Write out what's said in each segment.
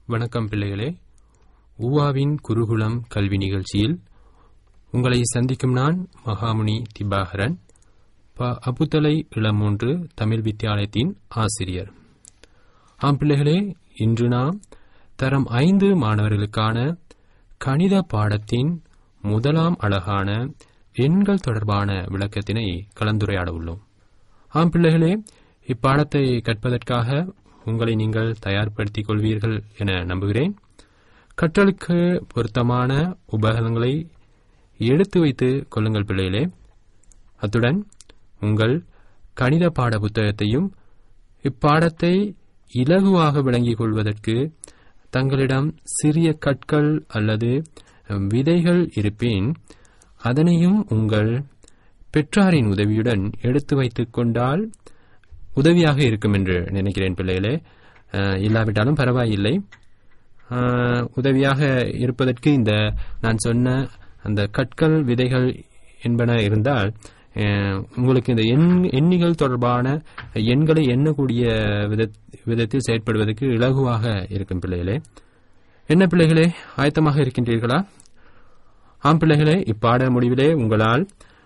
வணக்கம் பிள்ளைகளே ஊவாவின் குருகுலம் கல்வி நிகழ்ச்சியில் உங்களை சந்திக்கும் நான் மகாமுனி திபாகரன் ப அபுத்தலை இளமூன்று தமிழ் வித்தியாலயத்தின் ஆசிரியர் ஆம் பிள்ளைகளே இன்று நாம் தரம் ஐந்து மாணவர்களுக்கான கணித பாடத்தின் முதலாம் அழகான எண்கள் தொடர்பான விளக்கத்தினை கலந்துரையாட உள்ளோம் ஆம் பிள்ளைகளே இப்பாடத்தை கற்பதற்காக உங்களை நீங்கள் தயார்படுத்திக் கொள்வீர்கள் என நம்புகிறேன் கற்றலுக்கு பொருத்தமான உபகரணங்களை எடுத்து வைத்து கொள்ளுங்கள் பிள்ளைகளே அத்துடன் உங்கள் கணித பாட புத்தகத்தையும் இப்பாடத்தை இலகுவாக விளங்கிக் கொள்வதற்கு தங்களிடம் சிறிய கற்கள் அல்லது விதைகள் இருப்பின் அதனையும் உங்கள் பெற்றாரின் உதவியுடன் எடுத்து வைத்துக் கொண்டால் உதவியாக இருக்கும் என்று நினைக்கிறேன் பிள்ளைகளே அஹ், இல்லாவிட்டாலும் பரவாயில்லை அஹ், உதவியாக இருப்பதற்கு இந்த நான் சொன்ன அந்த கற்கள் விதைகள் என்பன இருந்தால் அஹ், உங்களுக்கு இந்த எண் எண்ணிகள் தொடர்பான எண்களை எண்ணக்கூடிய விதத்- விதத்தில் செயற்படுவதற்கு இலகுவாக இருக்கும் பிள்ளைகளே என்ன பிள்ளைகளே ஆயத்தமாக இருக்கின்றீர்களா ஆம் பிள்ளைகளே இப்பாட முடிவிலே உங்களால்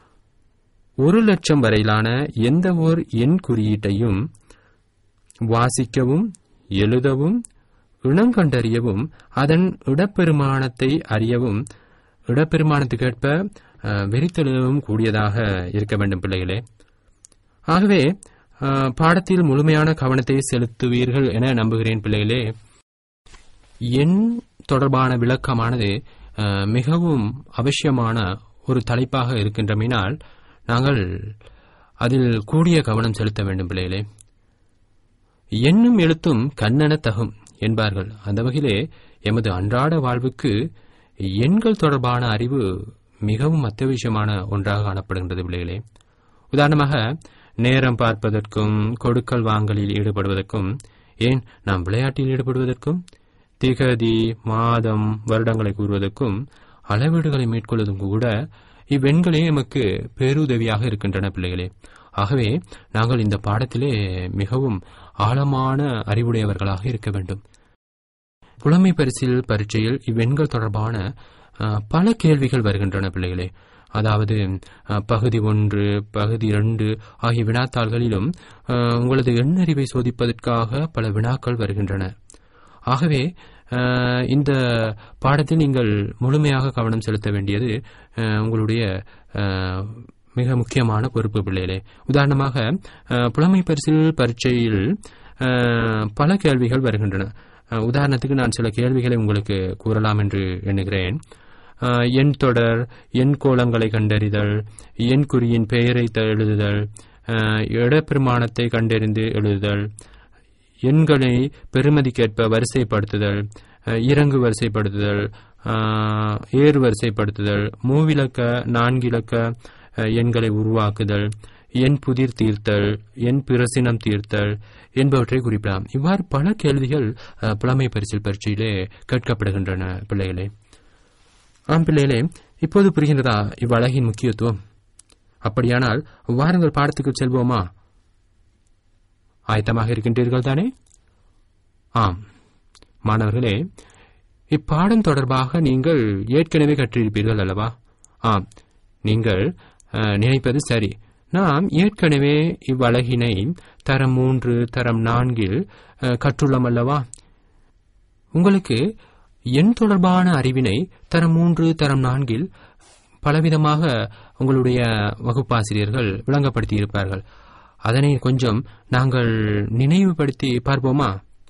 ஒரு லட்சம் வரையிலான எந்த ஓர் எண் குறியீட்டையும் வாசிக்கவும் எழுதவும் இனங்கண்டறியவும் அதன் இடப்பெருமானத்தை அறியவும் இடப்பெருமானத்துக்கேற்ப அஹ், வெறித்தெழுதவும் கூடியதாக இருக்க வேண்டும் பிள்ளைகளே ஆகவே அஹ், பாடத்தில் முழுமையான கவனத்தை செலுத்துவீர்கள் என நம்புகிறேன் பிள்ளைகளே எண் தொடர்பான விளக்கமானது அஹ், மிகவும் அவசியமான ஒரு தலைப்பாக இருக்கின்றமையினால் நாங்கள் அதில் கூடிய கவனம் செலுத்த வேண்டும் பிள்ளைகளே எண்ணும் எழுத்தும் கண்ணென தகும் என்பார்கள் அந்த வகையிலே எமது அன்றாட வாழ்வுக்கு எண்கள் தொடர்பான அறிவு மிகவும் அத்தியாவசியமான ஒன்றாக காணப்படுகின்றது பிள்ளைகளே உதாரணமாக நேரம் பார்ப்பதற்கும் கொடுக்கல் வாங்கலில் ஈடுபடுவதற்கும் ஏன் நாம் விளையாட்டில் ஈடுபடுவதற்கும் திகதி மாதம் வருடங்களை கூறுவதற்கும் அளவீடுகளை மேற்கொள்வதும் கூட இவ்வெண்களே எமக்கு பேருதவியாக இருக்கின்றன பிள்ளைகளே ஆகவே நாங்கள் இந்த பாடத்திலே மிகவும் ஆழமான அறிவுடையவர்களாக இருக்க வேண்டும் புலமை பரிசில் பரீட்சையில் இவ்வெண்கள் தொடர்பான அஹ், பல கேள்விகள் வருகின்றன பிள்ளைகளே அதாவது அஹ், பகுதி ஒன்று பகுதி இரண்டு ஆகிய வினாத்தாள்களிலும் அஹ், உங்களது எண்ணறிவை சோதிப்பதற்காக பல வினாக்கள் வருகின்றன ஆகவே அஹ், இந்த பாடத்தில் நீங்கள் முழுமையாக கவனம் செலுத்த வேண்டியது அஹ், உங்களுடைய அஹ், மிக முக்கியமான பொறுப்பு பிள்ளைகளே உதாரணமாக அஹ், புலமை பரிசில் பரீட்சையில் அஹ், பல கேள்விகள் வருகின்றன அஹ், உதாரணத்துக்கு நான் சில கேள்விகளை உங்களுக்கு கூறலாம் என்று எண்ணுகிறேன் அஹ், எண் தொடர் எண் கோலங்களை கண்டறிதல் எண் குறியின் பெயரை த- எழுதுதல் அஹ், இடப்பெருமானத்தை கண்டறிந்து எழுதுதல் எண்களை பெறுமதிக்கேற்ப வரிசைப்படுத்துதல் அஹ், இறங்கு வரிசைப்படுத்துதல் அஹ், ஏறு வரிசைப்படுத்துதல் மூவிலக்க நான்கிலக்க அஹ், எண்களை உருவாக்குதல் எண் புதிர் தீர்த்தல் எண் பிரசினம் தீர்த்தல் என்பவற்றை குறிப்பிடலாம் இவ்வாறு பல கேள்விகள் அஹ், புலமை பரிசில் பரீட்சையிலே கேட்கப்படுகின்றன பிள்ளைகளே ஆம் பிள்ளைகளே இப்போது புரிகின்றதா இவ்வழகின் முக்கியத்துவம் அப்படியானால் வாருங்கள் பாடத்துக்கு செல்வோமா ஆயத்தமாக இருக்கின்றீர்கள் தானே ஆம் மாணவர்களே இப்பாடம் தொடர்பாக நீங்கள் ஏற்கனவே கற்றிருப்பீர்கள் அல்லவா ஆம் நீங்கள் அஹ், நினைப்பது சரி நாம் ஏற்கனவே இவ்வழகினை தரம் மூன்று தரம் நான்கில் அஹ், கற்றுள்ளோம் அல்லவா உங்களுக்கு எண் தொடர்பான அறிவினை தரம் மூன்று தரம் நான்கில் பலவிதமாக உங்களுடைய வகுப்பாசிரியர்கள் விளங்கப்படுத்தி இருப்பார்கள் அதனை கொஞ்சம் நாங்கள் நினைவுபடுத்தி பார்ப்போமா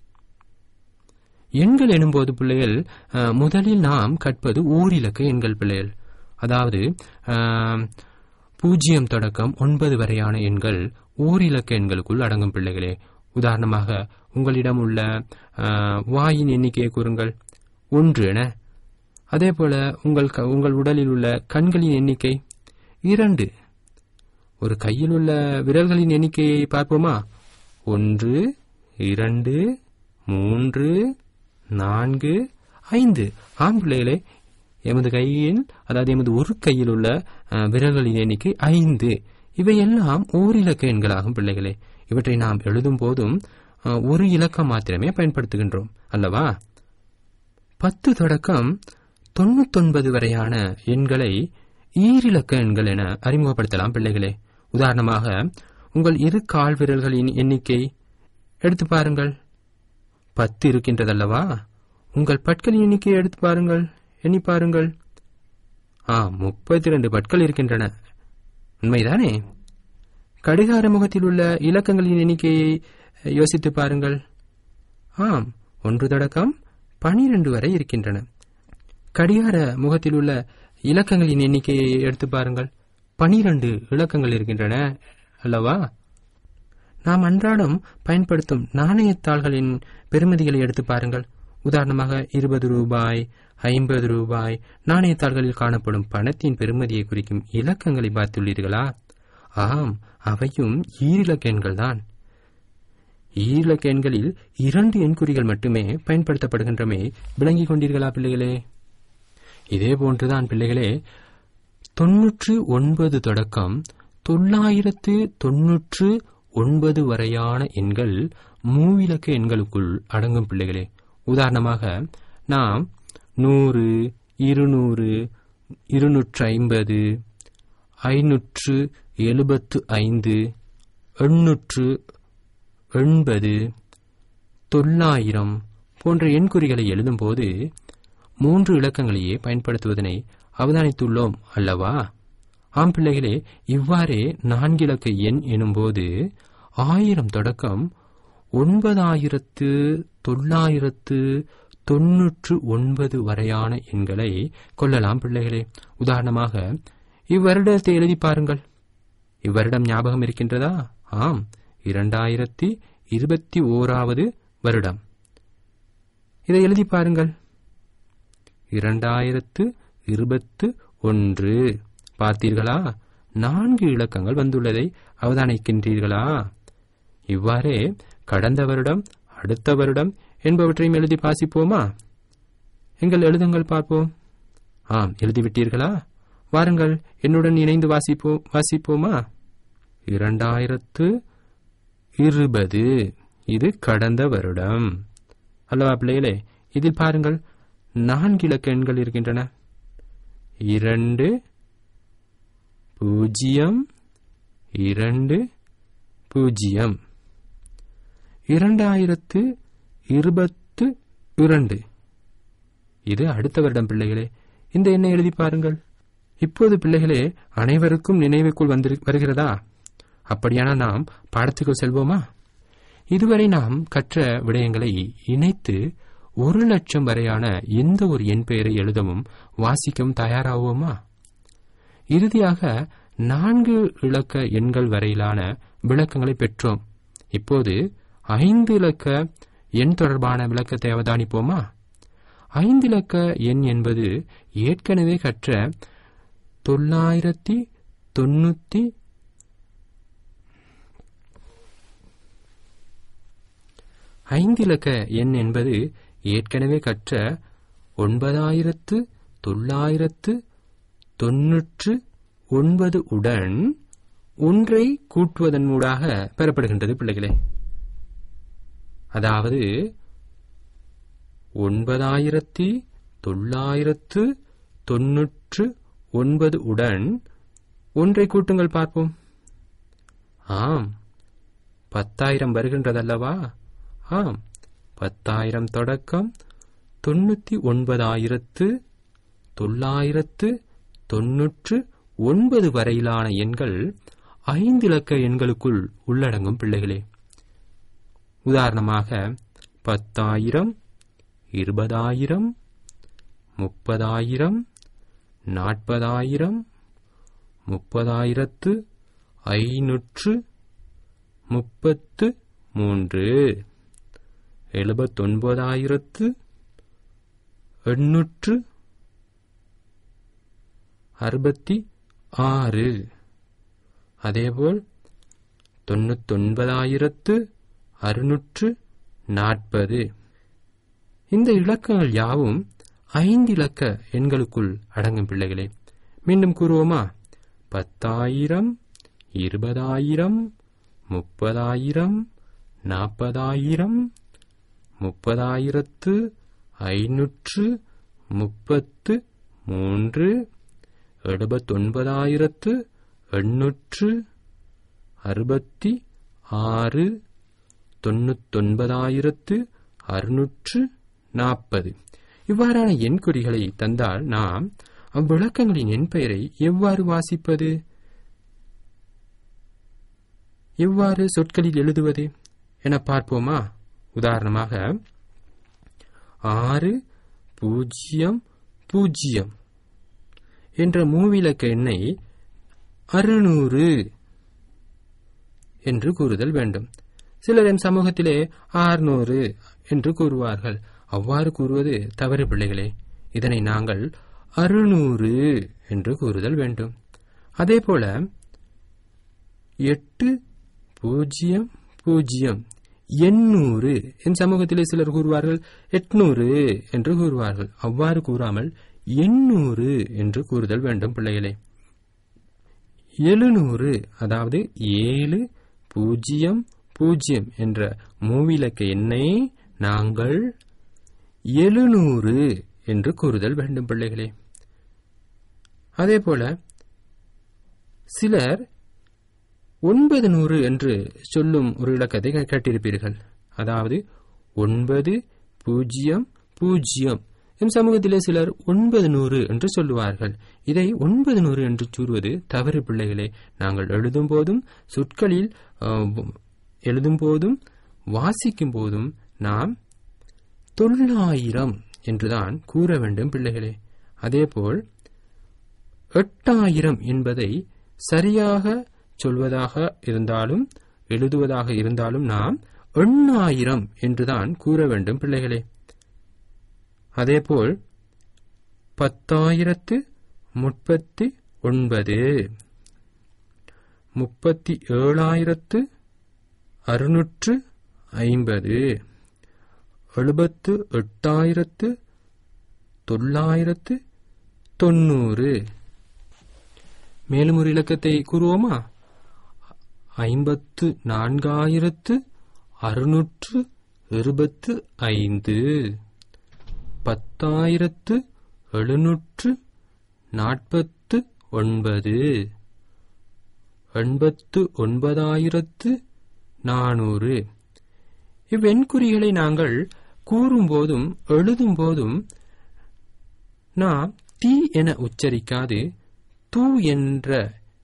எண்கள் எனும்போது பிள்ளைகள் அஹ், முதலில் நாம் கற்பது ஓரிலக்க எண்கள் பிள்ளைகள் அதாவது அஹ், பூஜ்ஜியம் தொடக்கம் ஒன்பது வரையான எண்கள் ஓரிலக்க எண்களுக்குள் அடங்கும் பிள்ளைகளே உதாரணமாக உங்களிடம் உள்ள அஹ், வாயின் எண்ணிக்கையை கூறுங்கள் ஒன்று என அதே போல உங்கள் க- உங்கள் உடலில் உள்ள கண்களின் எண்ணிக்கை இரண்டு ஒரு கையில் உள்ள விரல்களின் எண்ணிக்கையை பார்ப்போமா ஒன்று இரண்டு மூன்று நான்கு ஐந்து ஆம் பிள்ளைகளே எமது கையில் அதாவது எமது ஒரு கையில் உள்ள அஹ், விரல்களின் எண்ணிக்கை ஐந்து இவையெல்லாம் ஓரிலக்க எண்களாகும் பிள்ளைகளே இவற்றை நாம் எழுதும் போதும் அஹ், ஒரு இலக்கம் மாத்திரமே பயன்படுத்துகின்றோம் அல்லவா பத்து தொடக்கம் தொண்ணூத்தொன்பது வரையான எண்களை ஈரிலக்க எண்கள் என அறிமுகப்படுத்தலாம் பிள்ளைகளே உதாரணமாக உங்கள் இரு கால் விரல்களின் எண்ணிக்கை எடுத்து பாருங்கள் பத்து இருக்கின்றதல்லவா உங்கள் பற்களின் எண்ணிக்கையை எடுத்து பாருங்கள் எண்ணி பாருங்கள் ஆ முப்பத்தி இரண்டு பற்கள் இருக்கின்றன உண்மைதானே கடிகார முகத்தில் உள்ள இலக்கங்களின் எண்ணிக்கையை யோசித்து பாருங்கள் ஆம் ஒன்று தொடக்கம் பனிரெண்டு வரை இருக்கின்றன கடிகார முகத்தில் உள்ள இலக்கங்களின் எண்ணிக்கையை எடுத்து பாருங்கள் பனிரெண்டு இலக்கங்கள் இருக்கின்றன அல்லவா நாம் அன்றாடம் பயன்படுத்தும் நாணயத்தாள்களின் பெறுமதிகளை எடுத்து பாருங்கள் உதாரணமாக இருபது ரூபாய் ஐம்பது ரூபாய் நாணயத்தாள்களில் காணப்படும் பணத்தின் பெறுமதியை குறிக்கும் இலக்கங்களை பார்த்துள்ளீர்களா ஆம் அவையும் ஈரிலக்க எண்கள்தான் ஈரிலக்க எண்களில் இரண்டு எண்குறிகள் மட்டுமே பயன்படுத்தப்படுகின்றமே விளங்கிக் கொண்டீர்களா பிள்ளைகளே இதே போன்றுதான் பிள்ளைகளே தொன்னூற்று ஒன்பது தொடக்கம் தொள்ளாயிரத்து தொன்னூற்று ஒன்பது வரையான எண்கள் மூவிலக்க எண்களுக்குள் அடங்கும் பிள்ளைகளே உதாரணமாக நாம் நூறு இருநூறு இருநூற்று ஐம்பது ஐநூற்று எழுபத்து ஐந்து எண்ணூற்று எண்பது தொள்ளாயிரம் போன்ற எண்குறிகளை எழுதும்போது மூன்று இலக்கங்களையே பயன்படுத்துவதனை அவதானித்துள்ளோம் அல்லவா ஆம் பிள்ளைகளே இவ்வாறே நான்கிலக்க எண் எனும்போது ஆயிரம் தொடக்கம் ஒன்பதாயிரத்து தொள்ளாயிரத்து தொன்னூற்று ஒன்பது வரையான எண்களை கொள்ளலாம் பிள்ளைகளே உதாரணமாக இவ்வருடத்தை எழுதி பாருங்கள் இவ்வருடம் ஞாபகம் இருக்கின்றதா ஆம் இரண்டாயிரத்தி இருபத்தி ஓராவது வருடம் இதை எழுதி பாருங்கள் இரண்டாயிரத்து இருபத்து ஒன்று பார்த்தீர்களா நான்கு இலக்கங்கள் வந்துள்ளதை அவதானிக்கின்றீர்களா இவ்வாறே கடந்த வருடம் அடுத்த வருடம் என்பவற்றையும் எழுதி வாசிப்போமா எங்கள் எழுதுங்கள் பார்ப்போம் ஆம் எழுதிவிட்டீர்களா வாருங்கள் என்னுடன் இணைந்து வாசிப்போ வாசிப்போமா இரண்டாயிரத்து இருபது இது கடந்த வருடம் அல்லவா பிள்ளைகளே இதில் பாருங்கள் நான்கு இலக்க எண்கள் இருக்கின்றன இரண்டு பூஜ்ஜியம் இரண்டு பூஜ்ஜியம் இரண்டாயிரத்து இருபத்து இரண்டு இது அடுத்த வருடம் பிள்ளைகளே இந்த எண்ணை எழுதி பாருங்கள் இப்போது பிள்ளைகளே அனைவருக்கும் நினைவுக்குள் வந்து வருகிறதா அப்படியான நாம் பாடத்துக்கு செல்வோமா இதுவரை நாம் கற்ற விடயங்களை இணைத்து ஒரு லட்சம் வரையான எந்த ஒரு எண் பெயரை எழுதவும் வாசிக்கவும் தயாராகுவோமா இறுதியாக நான்கு இலக்க எண்கள் வரையிலான விளக்கங்களை பெற்றோம் இப்போது ஐந்து இலக்க எண் தொடர்பான விளக்கத்தை அவதானிப்போமா ஐந்து இலக்க எண் என்பது ஏற்கனவே கற்ற தொள்ளாயிரத்தி தொண்ணூத்தி ஐந்து இலக்க எண் என்பது ஏற்கனவே கற்ற ஒன்பதாயிரத்து தொள்ளாயிரத்து தொன்னூற்று ஒன்பது உடன் ஒன்றை கூட்டுவதன் மூடாக பெறப்படுகின்றது பிள்ளைகளே அதாவது ஒன்பதாயிரத்தி தொள்ளாயிரத்து தொன்னூற்று ஒன்பது உடன் ஒன்றை கூட்டுங்கள் பார்ப்போம் ஆம் பத்தாயிரம் வருகின்றதல்லவா ஆம் பத்தாயிரம் தொடக்கம் தொண்ணூத்தி ஒன்பதாயிரத்து தொள்ளாயிரத்து தொன்னூற்று ஒன்பது வரையிலான எண்கள் ஐந்து இலக்க எண்களுக்குள் உள்ளடங்கும் பிள்ளைகளே உதாரணமாக பத்தாயிரம் இருபதாயிரம் முப்பதாயிரம் நாற்பதாயிரம் முப்பதாயிரத்து ஐநூற்று முப்பத்து மூன்று எழுபத்தொன்பதாயிரத்து எண்ணூற்று அறுபத்தி ஆறு அதேபோல் தொண்ணூத்தொன்பதாயிரத்து அறுநூற்று நாற்பது இந்த இலக்கங்கள் யாவும் ஐந்து இலக்க எண்களுக்குள் அடங்கும் பிள்ளைகளே மீண்டும் கூறுவோமா பத்தாயிரம் இருபதாயிரம் முப்பதாயிரம் நாற்பதாயிரம் முப்பதாயிரத்து ஐநூற்று முப்பத்து மூன்று எழுபத்தொன்பதாயிரத்து எண்ணூற்று அறுபத்தி ஆறு தொண்ணூத்தொன்பதாயிரத்து அறுநூற்று நாற்பது இவ்வாறான எண்குறிகளை தந்தால் நாம் அவ்விளக்கங்களின் எண் பெயரை எவ்வாறு வாசிப்பது எவ்வாறு சொற்களில் எழுதுவது என பார்ப்போமா உதாரணமாக ஆறு பூஜ்ஜியம் பூஜ்ஜியம் என்ற மூவிலக்க எண்ணை அறுநூறு என்று கூறுதல் வேண்டும் சிலர் என் சமூகத்திலே ஆறுநூறு என்று கூறுவார்கள் அவ்வாறு கூறுவது தவறு பிள்ளைகளே இதனை நாங்கள் அறுநூறு என்று கூறுதல் வேண்டும் அதேபோல எட்டு பூஜ்ஜியம் பூஜ்ஜியம் எண்ணூறு என் சமூகத்திலே சிலர் கூறுவார்கள் எட்நூறு என்று கூறுவார்கள் அவ்வாறு கூறாமல் எண்ணூறு என்று கூறுதல் வேண்டும் பிள்ளைகளே எழுநூறு அதாவது ஏழு பூஜ்ஜியம் பூஜ்ஜியம் என்ற மூவிலக்க எண்ணை நாங்கள் எழுநூறு என்று கூறுதல் வேண்டும் பிள்ளைகளே அதேபோல சிலர் ஒன்பது நூறு என்று சொல்லும் ஒரு இலக்கத்தை கேட்டிருப்பீர்கள் அதாவது ஒன்பது பூஜ்ஜியம் பூஜ்ஜியம் என் சமூகத்திலே சிலர் ஒன்பது நூறு என்று சொல்லுவார்கள் இதை ஒன்பது நூறு என்று கூறுவது தவறு பிள்ளைகளே நாங்கள் எழுதும் போதும் சொற்களில் எழுதும் போதும் வாசிக்கும் போதும் நாம் தொள்ளாயிரம் என்றுதான் கூற வேண்டும் பிள்ளைகளே அதேபோல் எட்டாயிரம் என்பதை சரியாக சொல்வதாக இருந்தாலும் எழுதுவதாக இருந்தாலும் நாம் எண்ணாயிரம் என்றுதான் கூற வேண்டும் பிள்ளைகளே அதேபோல் பத்தாயிரத்து முப்பத்தி ஒன்பது முப்பத்தி ஏழாயிரத்து அறுநூற்று ஐம்பது எழுபத்து எட்டாயிரத்து தொள்ளாயிரத்து தொண்ணூறு மேலும் ஒரு இலக்கத்தை கூறுவோமா ஐம்பத்து நான்காயிரத்து அறுநூற்று இருபத்து ஐந்து பத்தாயிரத்து எழுநூற்று நாற்பத்து ஒன்பது எண்பத்து ஒன்பதாயிரத்து நானூறு இவ்வெண்குறிகளை நாங்கள் கூறும்போதும் எழுதும் போதும் நாம் தீ என உச்சரிக்காது தூ என்ற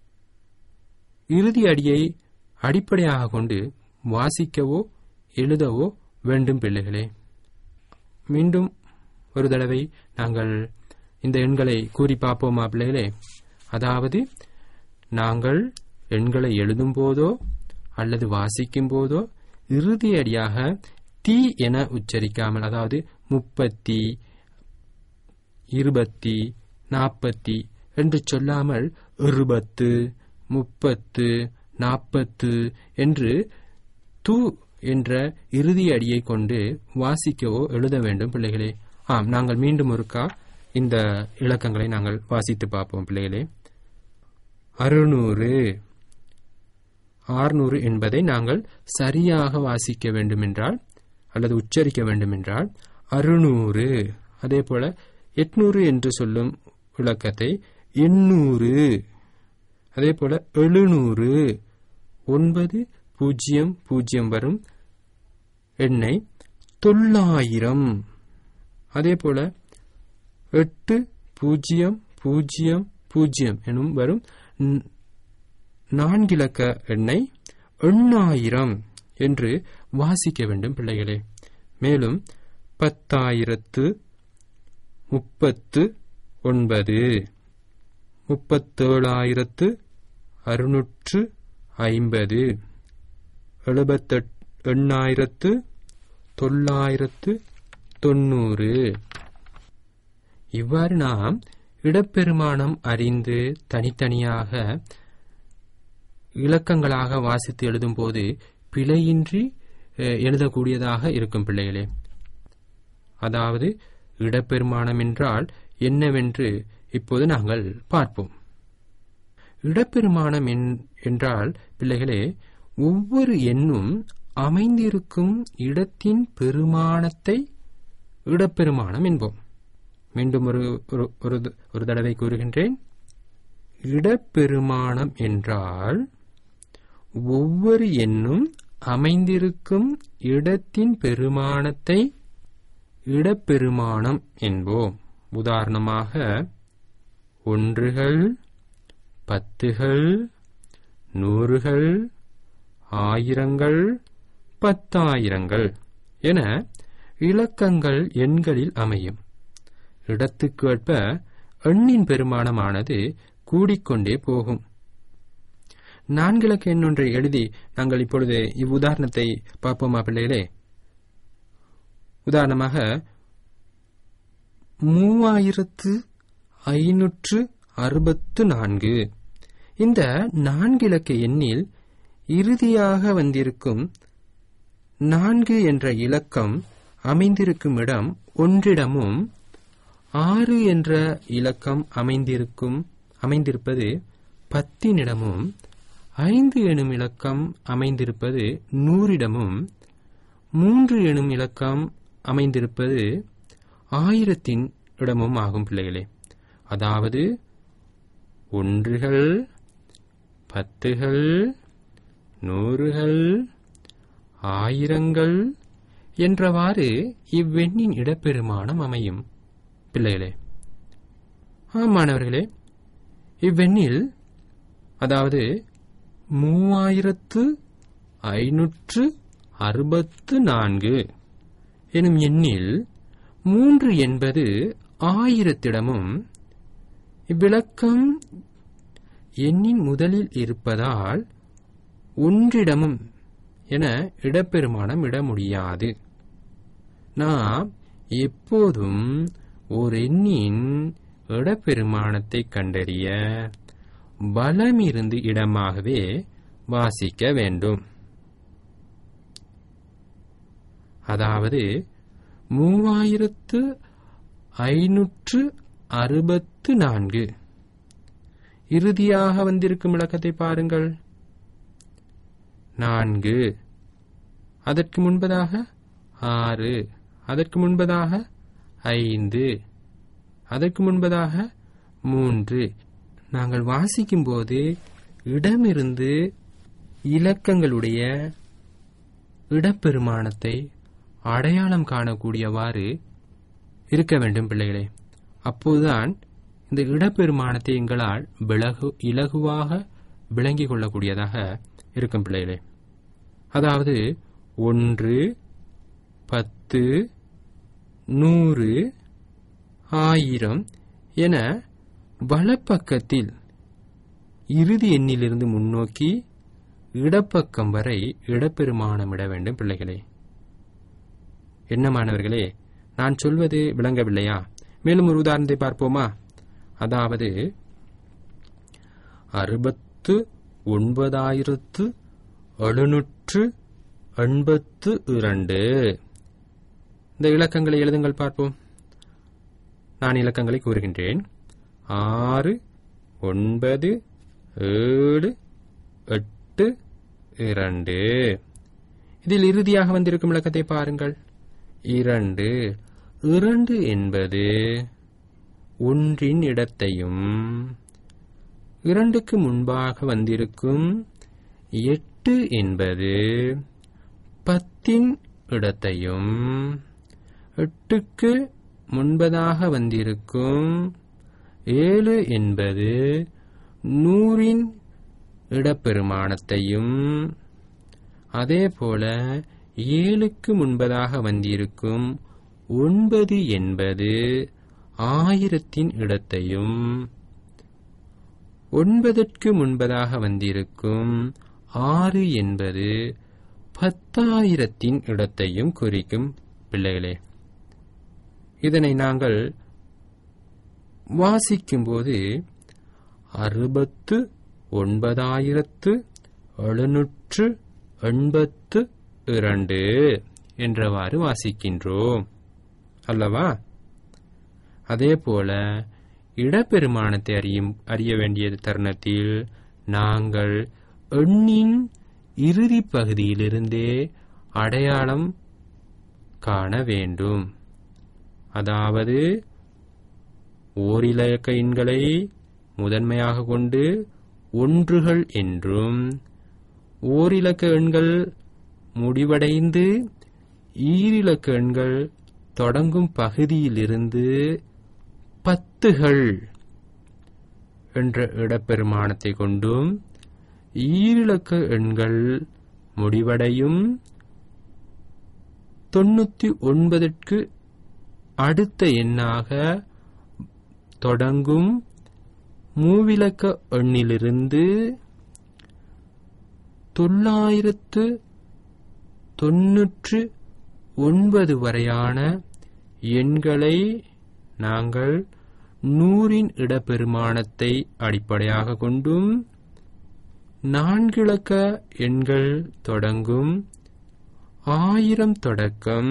இறுதி அடியை அடிப்படையாக கொண்டு வாசிக்கவோ எழுதவோ வேண்டும் பிள்ளைகளே மீண்டும் ஒரு தடவை நாங்கள் இந்த எண்களை கூறி பார்ப்போமா பிள்ளைகளே அதாவது நாங்கள் எண்களை எழுதும் போதோ அல்லது வாசிக்கும் போதோ இறுதி அடியாக தி என உச்சரிக்காமல் அதாவது முப்பத்தி இருபத்தி நாற்பத்தி என்று சொல்லாமல் இருபத்து முப்பத்து நாற்பத்து என்று து என்ற இறுதி அடியை கொண்டு வாசிக்கவோ எழுத வேண்டும் பிள்ளைகளே ஆம் நாங்கள் மீண்டும் ஒருக்கா இந்த இலக்கங்களை நாங்கள் வாசித்து பார்ப்போம் பிள்ளைகளே அறுநூறு ஆறுநூறு என்பதை நாங்கள் சரியாக வாசிக்க வேண்டுமென்றால் அல்லது உச்சரிக்க வேண்டுமென்றால் அறுநூறு அதே போல எட்நூறு என்று சொல்லும் விளக்கத்தை எண்ணூறு அதே போல எழுநூறு ஒன்பது பூஜ்ஜியம் பூஜ்ஜியம் வரும் எண்ணை தொள்ளாயிரம் அதே போல எட்டு பூஜ்ஜியம் பூஜ்ஜியம் பூஜ்ஜியம் எனும் வரும் நான்கிலக்க எண்ணை எண்ணாயிரம் என்று வாசிக்க வேண்டும் பிள்ளைகளே மேலும் பத்தாயிரத்து முப்பத்து ஒன்பது முப்பத்தேழாயிரத்து அறுநூற்று ஐம்பது எழுபத்தெட் எண்ணாயிரத்து தொள்ளாயிரத்து தொண்ணூறு இவ்வாறு நாம் இடப்பெருமானம் அறிந்து தனித்தனியாக இலக்கங்களாக வாசித்து எழுதும்போது பிழையின்றி எழுதக்கூடியதாக இருக்கும் பிள்ளைகளே அதாவது இடப்பெருமானம் என்றால் என்னவென்று இப்போது நாங்கள் பார்ப்போம் இடப்பெருமானம் என்றால் பிள்ளைகளே ஒவ்வொரு எண்ணும் அமைந்திருக்கும் இடத்தின் பெருமானத்தை இடப்பெருமானம் என்போம் மீண்டும் ஒரு ஒரு- ஒரு த- ஒரு தடவை கூறுகின்றேன் இடப்பெருமானம் என்றால் ஒவ்வொரு எண்ணும் அமைந்திருக்கும் இடத்தின் பெருமானத்தை இடப்பெருமானம் என்போம் உதாரணமாக ஒன்றுகள் பத்துகள் நூறுகள் ஆயிரங்கள் பத்தாயிரங்கள் என இலக்கங்கள் எண்களில் அமையும் இடத்துக்கேற்ப எண்ணின் பெருமானமானது கூடிக்கொண்டே போகும் நான்கிலக்க எண் ஒன்றை எழுதி நாங்கள் இப்பொழுது இவ்வுதாரணத்தை பார்ப்போமா பிள்ளைகளே உதாரணமாக மூவாயிரத்து ஐநூற்று அறுபத்து நான்கு இந்த நான்கிலக்க எண்ணில் இறுதியாக வந்திருக்கும் நான்கு என்ற இலக்கம் அமைந்திருக்கும் இடம் ஒன்றிடமும் ஆறு என்ற இலக்கம் அமைந்திருக்கும் அமைந்திருப்பது பத்தினிடமும் ஐந்து எனும் இலக்கம் அமைந்திருப்பது நூறிடமும் மூன்று எனும் இலக்கம் அமைந்திருப்பது ஆயிரத்தின் இடமும் ஆகும் பிள்ளைகளே அதாவது ஒன்றுகள் பத்துகள் நூறுகள் ஆயிரங்கள் என்றவாறு இவ்வெண்ணின் இடப்பெருமானம் அமையும் பிள்ளைகளே ஆமாணவர்களே இவ்வெண்ணில் அதாவது மூவாயிரத்து ஐநூற்று அறுபத்து நான்கு எனும் எண்ணில் மூன்று என்பது ஆயிரத்திடமும் இவ்விளக்கம் எண்ணின் முதலில் இருப்பதால் ஒன்றிடமும் என இடப்பெருமானம் இட முடியாது நாம் எப்போதும் ஓர் எண்ணின் இடப்பெருமானத்தை கண்டறிய பலமிருந்து இடமாகவே வாசிக்க வேண்டும் அதாவது மூவாயிரத்து ஐநூற்று அறுபத்து நான்கு இறுதியாக வந்திருக்கும் இலக்கத்தை பாருங்கள் நான்கு அதற்கு முன்பதாக ஆறு அதற்கு முன்பதாக ஐந்து அதற்கு முன்பதாக மூன்று நாங்கள் வாசிக்கும்போது இடமிருந்து இலக்கங்களுடைய இடப்பெருமானத்தை அடையாளம் காணக்கூடியவாறு இருக்க வேண்டும் பிள்ளைகளே அப்போதுதான் இந்த இடப்பெருமானத்தை எங்களால் விலகு இலகுவாக விளங்கிக் கொள்ளக்கூடியதாக இருக்கும் பிள்ளைகளே அதாவது ஒன்று பத்து நூறு ஆயிரம் என வலப்பக்கத்தில் இறுதி எண்ணிலிருந்து முன்னோக்கி இடப்பக்கம் வரை இடப்பெருமானமிட வேண்டும் பிள்ளைகளே என்ன மாணவர்களே நான் சொல்வது விளங்கவில்லையா மேலும் ஒரு உதாரணத்தை பார்ப்போமா அதாவது அறுபத்து ஒன்பதாயிரத்து எழுநூற்று எண்பத்து இரண்டு இந்த இலக்கங்களை எழுதுங்கள் பார்ப்போம் நான் இலக்கங்களை கூறுகின்றேன் ஆறு ஒன்பது ஏழு எட்டு இரண்டு இதில் இறுதியாக வந்திருக்கும் இலக்கத்தை பாருங்கள் இரண்டு இரண்டு என்பது ஒன்றின் இடத்தையும் இரண்டுக்கு முன்பாக வந்திருக்கும் எட்டு என்பது பத்தின் இடத்தையும் எட்டுக்கு முன்பதாக வந்திருக்கும் ஏழு என்பது நூறின் இடப்பெருமானத்தையும் அதேபோல ஏழுக்கு முன்பதாக வந்திருக்கும் ஒன்பது என்பது ஆயிரத்தின் இடத்தையும் ஒன்பதற்கு முன்பதாக வந்திருக்கும் ஆறு என்பது பத்தாயிரத்தின் இடத்தையும் குறிக்கும் பிள்ளைகளே இதனை நாங்கள் வாசிக்கும்போது அறுபத்து ஒன்பதாயிரத்து எழுநூற்று எண்பத்து இரண்டு என்றவாறு வாசிக்கின்றோம் அல்லவா அதேபோல இடப்பெருமானத்தை அறியும் அறிய வேண்டிய தருணத்தில் நாங்கள் எண்ணின் இறுதி பகுதியிலிருந்தே அடையாளம் காண வேண்டும் அதாவது ஓரிலக்க எண்களை முதன்மையாக கொண்டு ஒன்றுகள் என்றும் ஓரிலக்க எண்கள் முடிவடைந்து ஈரிலக்க எண்கள் தொடங்கும் பகுதியிலிருந்து பத்துகள் என்ற இடப்பெருமானத்தை கொண்டும் ஈரிலக்க எண்கள் முடிவடையும் தொண்ணூத்தி ஒன்பதற்கு அடுத்த எண்ணாக தொடங்கும் மூவிலக்க எண்ணிலிருந்து தொள்ளாயிரத்து தொன்னூற்று ஒன்பது வரையான எண்களை நாங்கள் நூறின் இடப்பெருமானத்தை அடிப்படையாக கொண்டும் நான்கிலக்க எண்கள் தொடங்கும் ஆயிரம் தொடக்கம்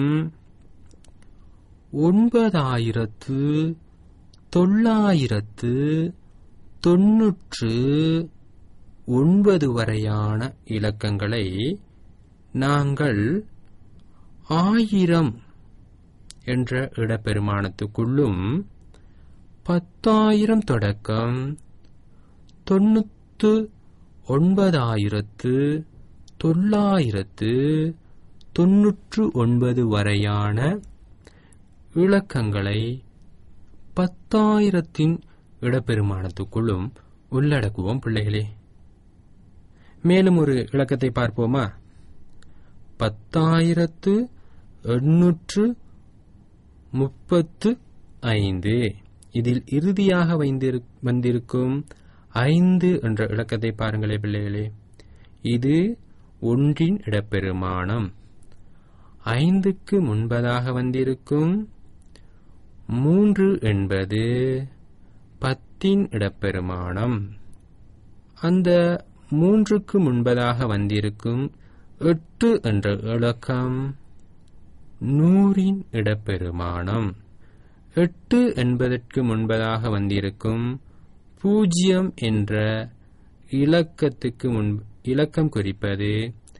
ஒன்பதாயிரத்து தொள்ளாயிரத்து தொன்னூற்று ஒன்பது வரையான இலக்கங்களை நாங்கள் ஆயிரம் என்ற இடப்பெருமானத்துக்குள்ளும் பத்தாயிரம் தொடக்கம் தொண்ணூத்து ஒன்பதாயிரத்து தொள்ளாயிரத்து தொன்னூற்று ஒன்பது வரையான இலக்கங்களை பத்தாயிரத்தின் இடப்பெருமானத்துக்குள்ளும் உள்ளடக்குவோம் பிள்ளைகளே மேலும் ஒரு இலக்கத்தை பார்ப்போமா பத்தாயிரத்து எண்ணூற்று முப்பத்து ஐந்து இதில் இறுதியாக வைந்திரு- வந்திருக்கும் ஐந்து என்ற இலக்கத்தை பாருங்களே பிள்ளைகளே இது ஒன்றின் இடப்பெருமானம் ஐந்துக்கு முன்பதாக வந்திருக்கும் மூன்று என்பது பத்தின் இடப்பெருமானம் அந்த மூன்றுக்கு முன்பதாக வந்திருக்கும் எட்டு என்ற இலக்கம் நூறின் இடப்பெருமானம் எட்டு என்பதற்கு முன்பதாக வந்திருக்கும் பூஜ்ஜியம் என்ற இலக்கத்துக்கு முன் இலக்கம் குறிப்பது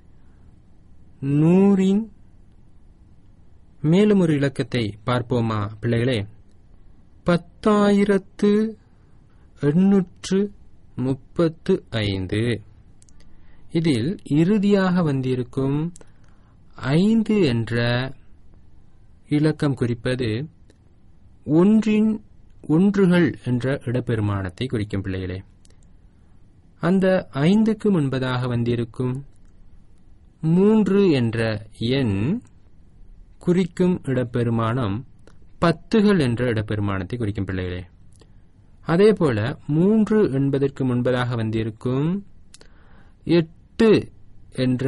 நூறின் மேலும் ஒரு இலக்கத்தை பார்ப்போமா பிள்ளைகளே பத்தாயிரத்து எண்ணூற்று முப்பத்து ஐந்து இதில் இறுதியாக வந்திருக்கும் ஐந்து என்ற இலக்கம் குறிப்பது ஒன்றின் ஒன்றுகள் என்ற இடப்பெருமானத்தை குறிக்கும் பிள்ளைகளே அந்த ஐந்துக்கு முன்பதாக வந்திருக்கும் மூன்று என்ற எண் குறிக்கும் இடப்பெருமானம் பத்துகள் என்ற இடப்பெருமானத்தை குறிக்கும் பிள்ளைகளே அதேபோல மூன்று என்பதற்கு முன்பதாக வந்திருக்கும் எட்டு என்ற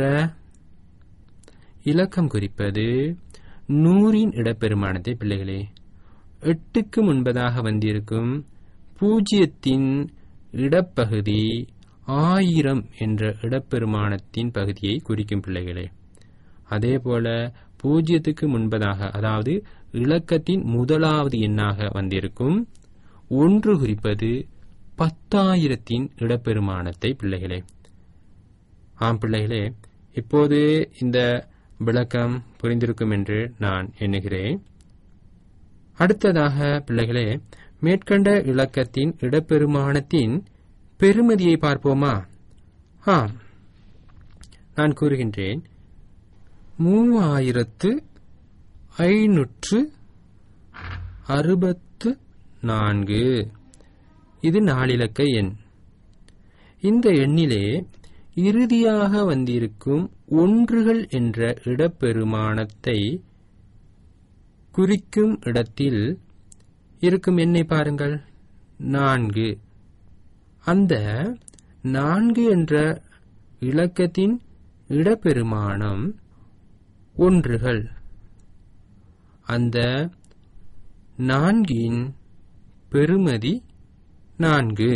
இலக்கம் குறிப்பது நூறின் இடப்பெருமானத்தை பிள்ளைகளே எட்டுக்கு முன்பதாக வந்திருக்கும் பூஜ்ஜியத்தின் இடப்பகுதி ஆயிரம் என்ற இடப்பெருமானத்தின் பகுதியை குறிக்கும் பிள்ளைகளே அதேபோல பூஜ்ஜியத்துக்கு முன்பதாக அதாவது இலக்கத்தின் முதலாவது எண்ணாக வந்திருக்கும் ஒன்று குறிப்பது பத்தாயிரத்தின் இடப்பெருமானத்தை பிள்ளைகளே ஆம் பிள்ளைகளே இப்போது இந்த விளக்கம் புரிந்திருக்கும் என்று நான் எண்ணுகிறேன் அடுத்ததாக பிள்ளைகளே மேற்கண்ட இலக்கத்தின் இடப்பெருமானத்தின் பெருமதியை பார்ப்போமா ஆம் நான் கூறுகின்றேன் மூவாயிரத்து ஐநூற்று அறுபத்து நான்கு இது நாலிலக்க எண் இந்த எண்ணிலே இறுதியாக வந்திருக்கும் ஒன்றுகள் என்ற இடப்பெருமானத்தை குறிக்கும் இடத்தில் இருக்கும் எண்ணை பாருங்கள் நான்கு அந்த நான்கு என்ற இலக்கத்தின் இடப்பெருமானம் ஒன்றுகள் அந்த நான்கின் பெறுமதி நான்கு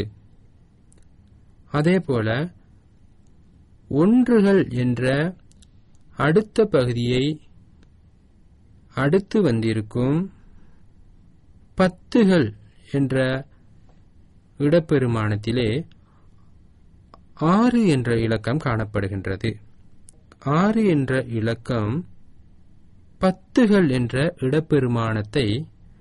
அதேபோல ஒன்றுகள் என்ற அடுத்த பகுதியை அடுத்து வந்திருக்கும் பத்துகள் என்ற இடப்பெருமானத்திலே ஆறு என்ற இலக்கம் காணப்படுகின்றது ஆறு என்ற இலக்கம் பத்துகள் என்ற இடப்பெருமானத்தை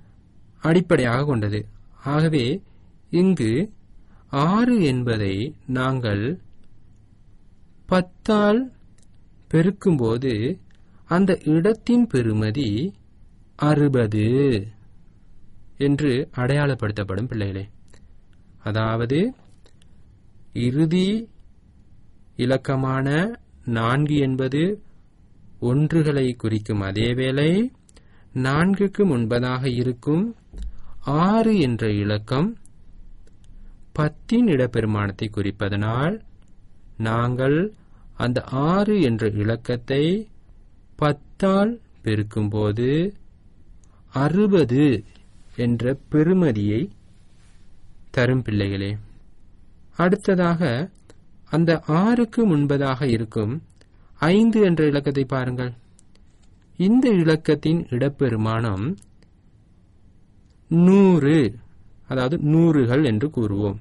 அடிப்படையாக கொண்டது ஆகவே இங்கு ஆறு என்பதை நாங்கள் பத்தால் பெருக்கும்போது அந்த இடத்தின் பெறுமதி அறுபது என்று அடையாளப்படுத்தப்படும் பிள்ளைகளே அதாவது இறுதி இலக்கமான நான்கு என்பது ஒன்றுகளை குறிக்கும் அதேவேளை நான்குக்கு முன்பதாக இருக்கும் ஆறு என்ற இலக்கம் பத்தின் இடப்பெருமானத்தை குறிப்பதனால் நாங்கள் அந்த ஆறு என்ற இலக்கத்தை பத்தால் பெருக்கும்போது அறுபது என்ற பெறுமதியை தரும் பிள்ளைகளே அடுத்ததாக அந்த ஆறுக்கு முன்பதாக இருக்கும் ஐந்து என்ற இலக்கத்தை பாருங்கள் இந்த இலக்கத்தின் இடப்பெருமானம் நூறு அதாவது நூறுகள் என்று கூறுவோம்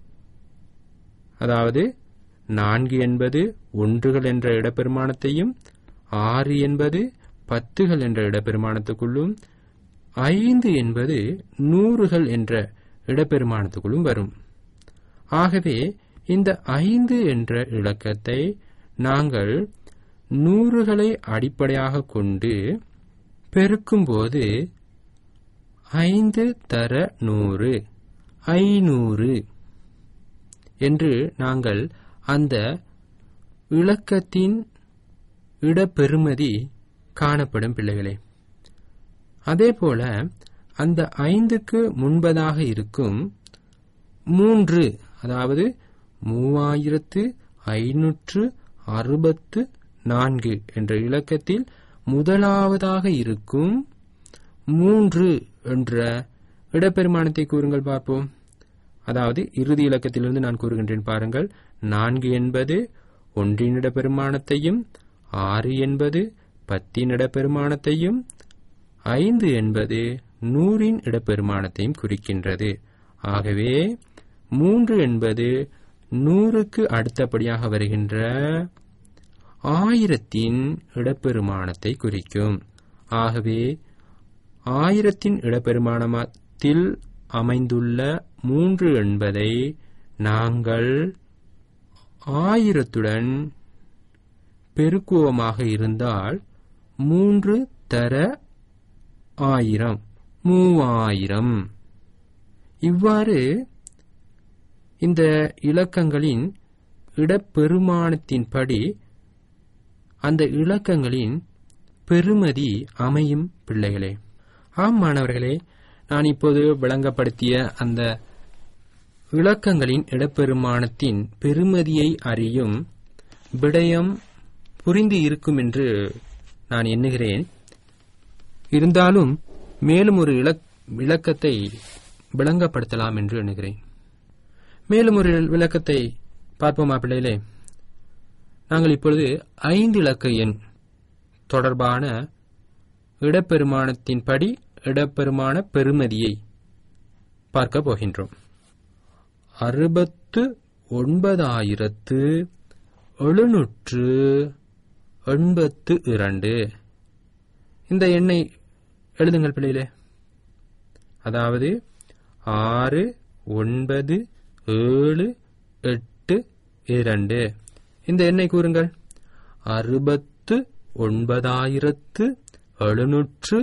அதாவது நான்கு என்பது ஒன்றுகள் என்ற இடப்பெருமானத்தையும் ஆறு என்பது பத்துகள் என்ற இடப்பெருமானத்துக்குள்ளும் ஐந்து என்பது நூறுகள் என்ற இடப்பெருமானத்துக்குள்ளும் வரும் ஆகவே இந்த ஐந்து என்ற இலக்கத்தை நாங்கள் நூறுகளை அடிப்படையாக கொண்டு பெருக்கும்போது ஐந்து தர நூறு ஐநூறு என்று நாங்கள் அந்த இலக்கத்தின் இடப்பெறுமதி காணப்படும் பிள்ளைகளே அதேபோல அந்த ஐந்துக்கு முன்பதாக இருக்கும் மூன்று அதாவது மூவாயிரத்து ஐநூற்று அறுபத்து நான்கு என்ற இலக்கத்தில் முதலாவதாக இருக்கும் மூன்று என்ற இடப்பெருமானத்தை கூறுங்கள் பார்ப்போம் அதாவது இறுதி இலக்கத்திலிருந்து நான் கூறுகின்றேன் பாருங்கள் நான்கு என்பது ஒன்றின் இடப்பெருமானத்தையும் ஆறு என்பது பத்தின் இடப்பெருமானத்தையும் ஐந்து என்பது நூறின் இடப்பெருமானத்தையும் குறிக்கின்றது ஆகவே மூன்று என்பது நூறுக்கு அடுத்தபடியாக வருகின்ற ஆயிரத்தின் இடப்பெருமானத்தை குறிக்கும் ஆகவே ஆயிரத்தின் இடப்பெருமானத்தில் அமைந்துள்ள மூன்று என்பதை நாங்கள் ஆயிரத்துடன் பெருக்குவமாக இருந்தால் மூன்று தர ஆயிரம் மூவாயிரம் இவ்வாறு இந்த இலக்கங்களின் இடப்பெருமானத்தின்படி அந்த இலக்கங்களின் பெறுமதி அமையும் பிள்ளைகளே ஆம் மாணவர்களே நான் இப்போது விளங்கப்படுத்திய அந்த இலக்கங்களின் இடப்பெருமானத்தின் பெறுமதியை அறியும் விடயம் புரிந்து இருக்கும் என்று நான் எண்ணுகிறேன் இருந்தாலும் மேலும் ஒரு இலக்- விளக்கத்தை விளங்கப்படுத்தலாம் என்று எண்ணுகிறேன் மேலும் ஒரு விளக்கத்தை பார்ப்போமா பிள்ளைகளே நாங்கள் இப்பொழுது ஐந்து இலக்க எண் தொடர்பான இடப்பெருமானத்தின்படி இடப்பெருமான பெறுமதியை பார்க்க போகின்றோம் அறுபத்து ஒன்பதாயிரத்து எழுநூற்று எண்பத்து இரண்டு இந்த எண்ணை எழுதுங்கள் பிள்ளைகளே அதாவது ஆறு ஒன்பது ஏழு எட்டு இரண்டு இந்த எண்ணை கூறுங்கள் அறுபத்து ஒன்பதாயிரத்து எழுநூற்று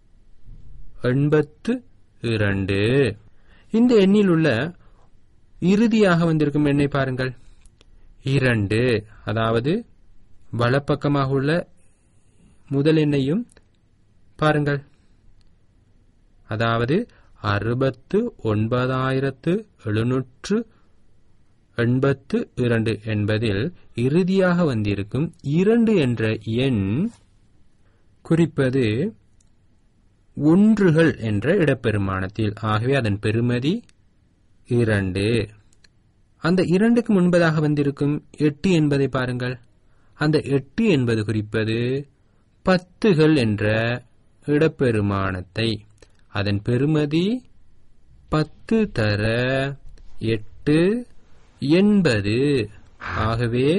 எண்பத்து இரண்டு இந்த எண்ணில் உள்ள இறுதியாக வந்திருக்கும் எண்ணை பாருங்கள் இரண்டு அதாவது வலப்பக்கமாக உள்ள முதல் எண்ணையும் பாருங்கள் அதாவது அறுபத்து ஒன்பதாயிரத்து எழுநூற்று எண்பத்து இரண்டு என்பதில் இறுதியாக வந்திருக்கும் இரண்டு என்ற எண் குறிப்பது ஒன்றுகள் என்ற இடப்பெருமானத்தில் ஆகவே அதன் பெறுமதி இரண்டு அந்த இரண்டுக்கு முன்பதாக வந்திருக்கும் எட்டு என்பதை பாருங்கள் அந்த எட்டு என்பது குறிப்பது பத்துகள் என்ற இடப்பெருமானத்தை அதன் பெறுமதி பத்து தர எட்டு எண்பது ஆகவே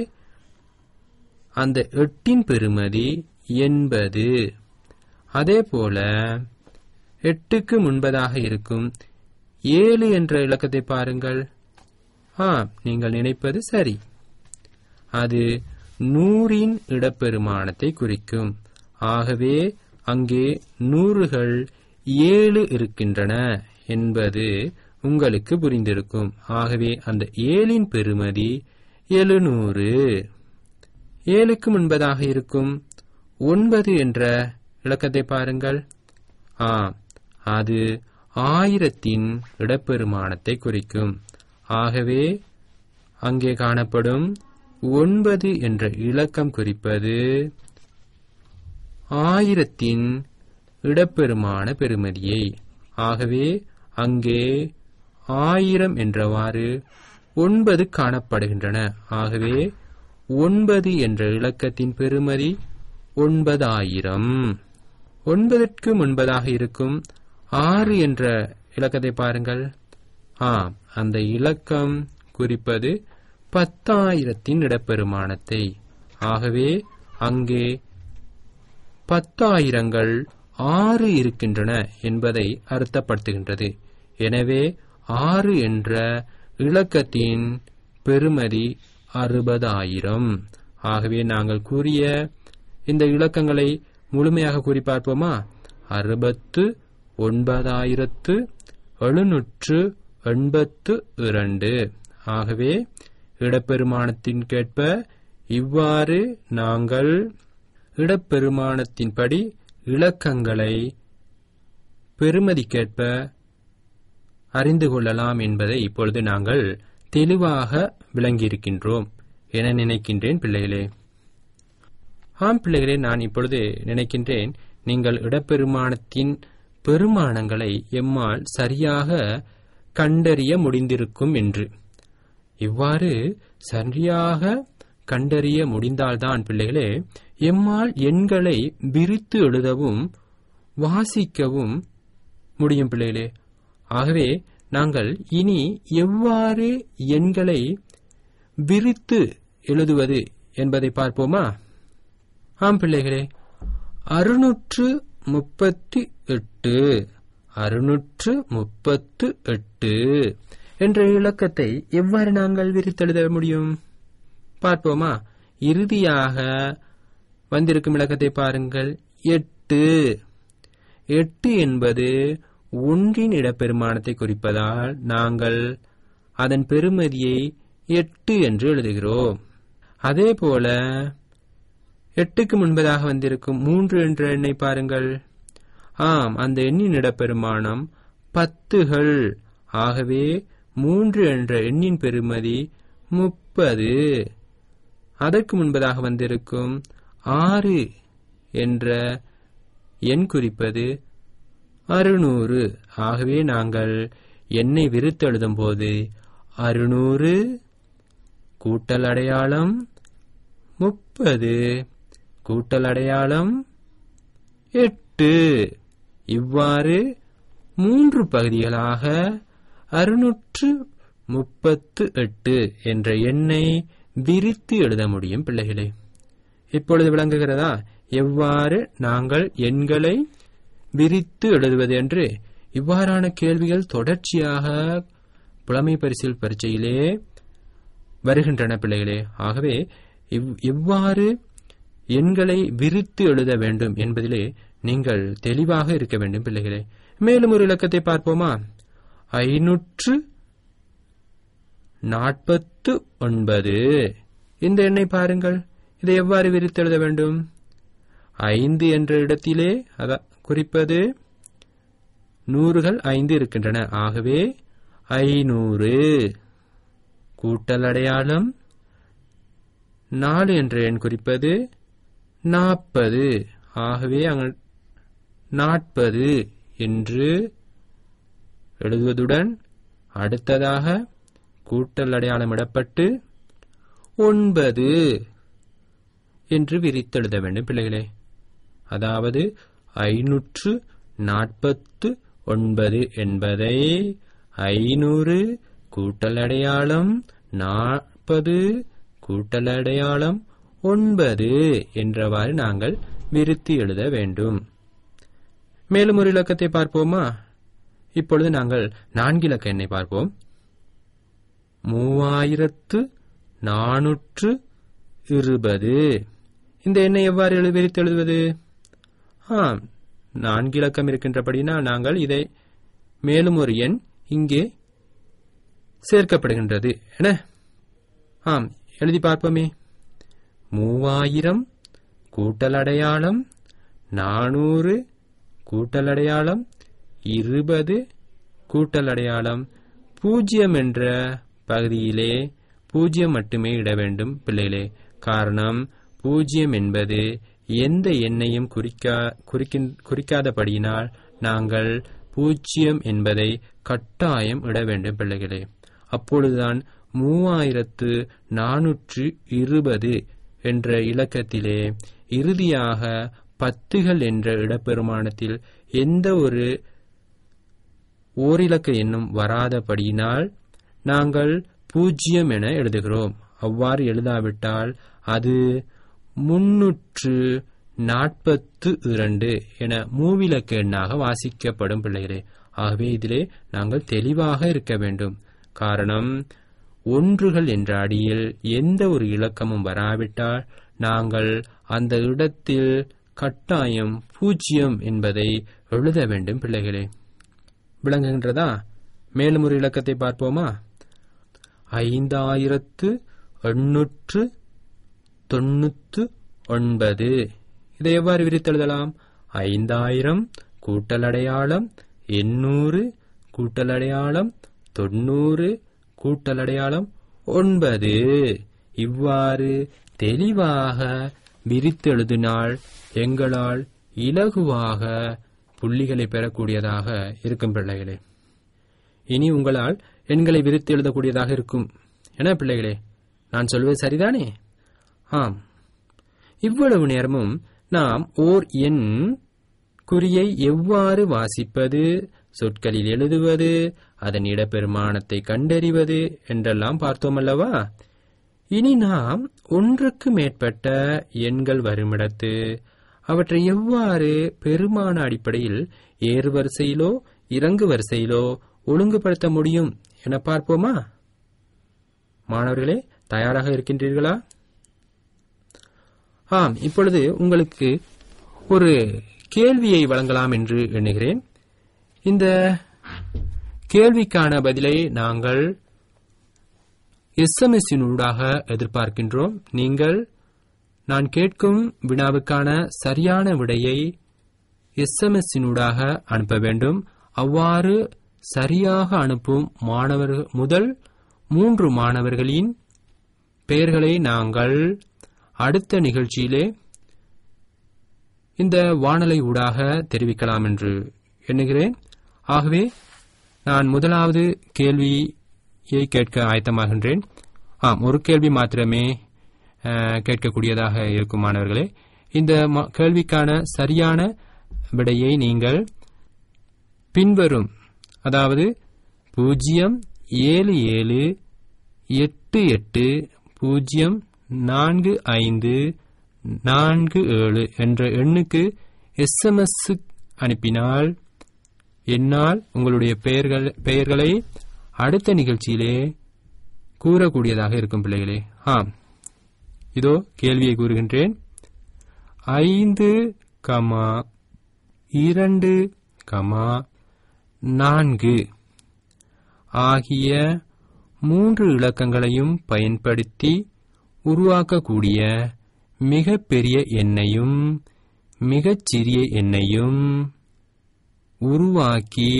அந்த எட்டின் பெறுமதி எண்பது அதே போல எட்டுக்கு முன்பதாக இருக்கும் ஏழு என்ற இலக்கத்தை பாருங்கள் ஆம் நீங்கள் நினைப்பது சரி அது நூறின் இடப்பெருமானத்தை குறிக்கும் ஆகவே அங்கே நூறுகள் ஏழு இருக்கின்றன என்பது உங்களுக்கு புரிந்திருக்கும் ஆகவே அந்த ஏழின் பெறுமதி எழுநூறு ஏழுக்கு முன்பதாக இருக்கும் ஒன்பது என்ற இலக்கத்தை பாருங்கள் ஆம் அது ஆயிரத்தின் இடப்பெருமானத்தை குறிக்கும் ஆகவே அங்கே காணப்படும் ஒன்பது என்ற இலக்கம் குறிப்பது ஆயிரத்தின் இடப்பெருமான பெறுமதியை ஆகவே அங்கே ஆயிரம் என்றவாறு ஒன்பது காணப்படுகின்றன ஆகவே ஒன்பது என்ற இலக்கத்தின் பெறுமதி ஒன்பதாயிரம் ஒன்பதற்கு முன்பதாக இருக்கும் ஆறு என்ற இலக்கத்தை பாருங்கள் ஆம் அந்த இலக்கம் குறிப்பது பத்தாயிரத்தின் இடப்பெருமானத்தை ஆகவே அங்கே பத்தாயிரங்கள் ஆறு இருக்கின்றன என்பதை அர்த்தப்படுத்துகின்றது எனவே ஆறு என்ற இலக்கத்தின் பெறுமதி அறுபதாயிரம் ஆகவே நாங்கள் கூறிய இந்த இலக்கங்களை முழுமையாக கூறி பார்ப்போமா அறுபத்து ஒன்பதாயிரத்து எழுநூற்று எண்பத்து இரண்டு ஆகவே இடப்பெருமானத்தின் கேட்ப இவ்வாறு நாங்கள் இடப்பெருமானத்தின்படி இலக்கங்களை பெறுமதிக்கேற்ப அறிந்து கொள்ளலாம் என்பதை இப்பொழுது நாங்கள் தெளிவாக விளங்கியிருக்கின்றோம் என நினைக்கின்றேன் பிள்ளைகளே ஆம் பிள்ளைகளே நான் இப்பொழுது நினைக்கின்றேன் நீங்கள் இடப்பெருமானத்தின் பெருமானங்களை எம்மால் சரியாக கண்டறிய முடிந்திருக்கும் என்று இவ்வாறு சரியாக கண்டறிய முடிந்தால்தான் பிள்ளைகளே எம்மால் எண்களை விரித்து எழுதவும் வாசிக்கவும் முடியும் பிள்ளைகளே ஆகவே நாங்கள் இனி எவ்வாறு எண்களை விரித்து எழுதுவது என்பதை பார்ப்போமா ஆம் பிள்ளைகளே அறுநூற்று முப்பத்தி எட்டு அறுநூற்று முப்பத்து எட்டு என்ற இலக்கத்தை எவ்வாறு நாங்கள் விரித்தெழுத முடியும் பார்ப்போமா இறுதியாக வந்திருக்கும் இலக்கத்தை பாருங்கள் எட்டு எட்டு என்பது ஒன்றின் இடப்பெருமானத்தை குறிப்பதால் நாங்கள் அதன் பெறுமதியை எட்டு என்று எழுதுகிறோம் அதேபோல எட்டுக்கு முன்பதாக வந்திருக்கும் மூன்று என்ற எண்ணை பாருங்கள் ஆம் அந்த எண்ணின் இடப்பெருமானம் பத்துகள் ஆகவே மூன்று என்ற எண்ணின் பெறுமதி முப்பது அதற்கு முன்பதாக வந்திருக்கும் ஆறு என்ற எண் குறிப்பது அறுநூறு ஆகவே நாங்கள் எண்ணை விரித்தெழுதும் போது அறுநூறு கூட்டல் அடையாளம் முப்பது கூட்டல் அடையாளம் எட்டு இவ்வாறு மூன்று பகுதிகளாக அறுநூற்று முப்பத்து எட்டு என்ற எண்ணை விரித்து எழுத முடியும் பிள்ளைகளே இப்பொழுது விளங்குகிறதா எவ்வாறு நாங்கள் எண்களை விரித்து எழுதுவது என்று இவ்வாறான கேள்விகள் தொடர்ச்சியாக புலமை பரிசில் பரீட்சையிலே வருகின்றன பிள்ளைகளே ஆகவே இவ்- எவ்வாறு எண்களை விரித்து எழுத வேண்டும் என்பதிலே நீங்கள் தெளிவாக இருக்க வேண்டும் பிள்ளைகளே மேலும் ஒரு இலக்கத்தை பார்ப்போமா ஐநூற்று நாற்பத்து ஒன்பது இந்த எண்ணை பாருங்கள் இதை எவ்வாறு விரித்து எழுத வேண்டும் ஐந்து என்ற இடத்திலே அத குறிப்பது நூறுகள் ஐந்து இருக்கின்றன ஆகவே ஐநூறு கூட்டல் அடையாளம் நாலு என்ற எண் குறிப்பது நாற்பது ஆகவே அங்கு நாற்பது என்று எழுதுவதுடன் அடுத்ததாக கூட்டல் அடையாளம் இடப்பட்டு ஒன்பது என்று விரித்தெழுத வேண்டும் பிள்ளைகளே அதாவது ஐநூற்று நாற்பத்து ஒன்பது என்பதை ஐநூறு கூட்டல் அடையாளம் நாற்பது கூட்டல் அடையாளம் ஒன்பது என்றவாறு நாங்கள் விருத்தி எழுத வேண்டும் மேலும் ஒரு இலக்கத்தை பார்ப்போமா இப்பொழுது நாங்கள் நான்கு இலக்க எண்ணை பார்ப்போம் மூவாயிரத்து நானூற்று இருபது இந்த எண்ணை எவ்வாறு எழு விரித்து எழுதுவது ஆம் நான்கு இலக்கம் இருக்கின்றபடினால் நாங்கள் இதை மேலும் ஒரு எண் இங்கே சேர்க்கப்படுகின்றது என ஆம் எழுதி பார்ப்போமே மூவாயிரம் கூட்டல் அடையாளம் நானூறு கூட்டல் அடையாளம் இருபது கூட்டல் அடையாளம் பூஜ்ஜியம் என்ற பகுதியிலே பூஜ்ஜியம் மட்டுமே இட வேண்டும் பிள்ளைகளே காரணம் பூஜ்ஜியம் என்பது எந்த எண்ணையும் குறிக்கா குறிக்கின்- குறிக்காதபடியினால் நாங்கள் பூஜ்ஜியம் என்பதை கட்டாயம் இட வேண்டும் பிள்ளைகளே அப்பொழுதுதான் மூவாயிரத்து நானூற்று இருபது என்ற இலக்கத்திலே இறுதியாக பத்துகள் என்ற இடப்பெருமானத்தில் எந்த ஒரு ஓரிலக்க எண்ணும் வராதபடியினால் நாங்கள் பூஜ்ஜியம் என எழுதுகிறோம் அவ்வாறு எழுதாவிட்டால் அது முன்னூற்று நாற்பத்து இரண்டு என மூவிலக்க எண்ணாக வாசிக்கப்படும் பிள்ளைகளே ஆகவே இதிலே நாங்கள் தெளிவாக இருக்க வேண்டும் காரணம் ஒன்றுகள் என்ற அடியில் எந்த ஒரு இலக்கமும் வராவிட்டால் நாங்கள் அந்த இடத்தில் கட்டாயம் பூஜ்ஜியம் என்பதை எழுத வேண்டும் பிள்ளைகளே விளங்குகின்றதா மேலும் ஒரு இலக்கத்தை பார்ப்போமா ஐந்தாயிரத்து எண்ணூற்று தொண்ணூத்து ஒன்பது இதை எவ்வாறு விரித்தெழுதலாம் ஐந்தாயிரம் கூட்டல் அடையாளம் எண்ணூறு கூட்டல் அடையாளம் தொண்ணூறு கூட்டல் அடையாளம் ஒன்பது இவ்வாறு தெளிவாக விரித்தெழுதினால் எங்களால் இலகுவாக புள்ளிகளை பெறக்கூடியதாக இருக்கும் பிள்ளைகளே இனி உங்களால் எண்களை விரித்து எழுதக்கூடியதாக இருக்கும் என பிள்ளைகளே நான் சொல்வது சரிதானே ஆம் இவ்வளவு நேரமும் நாம் ஓர் எண் குறியை எவ்வாறு வாசிப்பது சொற்களில் எழுதுவது அதன் இடப்பெருமானத்தை கண்டறிவது என்றெல்லாம் பார்த்தோம் அல்லவா இனி நாம் ஒன்றுக்கு மேற்பட்ட எண்கள் வருமிடத்து அவற்றை எவ்வாறு பெருமான அடிப்படையில் ஏறு வரிசையிலோ இறங்கு வரிசையிலோ ஒழுங்குபடுத்த முடியும் என பார்ப்போமா மாணவர்களே தயாராக இருக்கின்றீர்களா ஆம் இப்பொழுது உங்களுக்கு ஒரு கேள்வியை வழங்கலாம் என்று எண்ணுகிறேன் இந்த கேள்விக்கான பதிலை நாங்கள் எஸ்எம்எஸ்ஸினூடாக எதிர்பார்க்கின்றோம் நீங்கள் நான் கேட்கும் வினாவுக்கான சரியான விடையை எஸ்எம்எஸ்ஸினூடாக அனுப்ப வேண்டும் அவ்வாறு சரியாக அனுப்பும் மாணவர்கள் முதல் மூன்று மாணவர்களின் பெயர்களை நாங்கள் அடுத்த நிகழ்ச்சியிலே இந்த வானொலி ஊடாக தெரிவிக்கலாம் என்று எண்ணுகிறேன் ஆகவே நான் முதலாவது கேள்வியை கேட்க ஆயத்தமாகின்றேன் ஆம் ஒரு கேள்வி மாத்திரமே அஹ், கேட்கக்கூடியதாக இருக்கும் மாணவர்களே இந்த ம- கேள்விக்கான சரியான விடையை நீங்கள் பின்வரும் அதாவது பூஜ்ஜியம் ஏழு ஏழு எட்டு எட்டு பூஜ்ஜியம் நான்கு ஐந்து நான்கு ஏழு என்ற எண்ணுக்கு எஸ்எம்எஸ் அனுப்பினால் என்னால் உங்களுடைய பெயர்கள் பெயர்களை அடுத்த நிகழ்ச்சியிலே கூறக்கூடியதாக இருக்கும் பிள்ளைகளே ஆம் இதோ கேள்வியை கூறுகின்றேன் ஐந்து கமா இரண்டு கமா நான்கு ஆகிய மூன்று இலக்கங்களையும் பயன்படுத்தி உருவாக்கக்கூடிய மிகப்பெரிய எண்ணையும் மிகச் சிறிய எண்ணையும் உருவாக்கி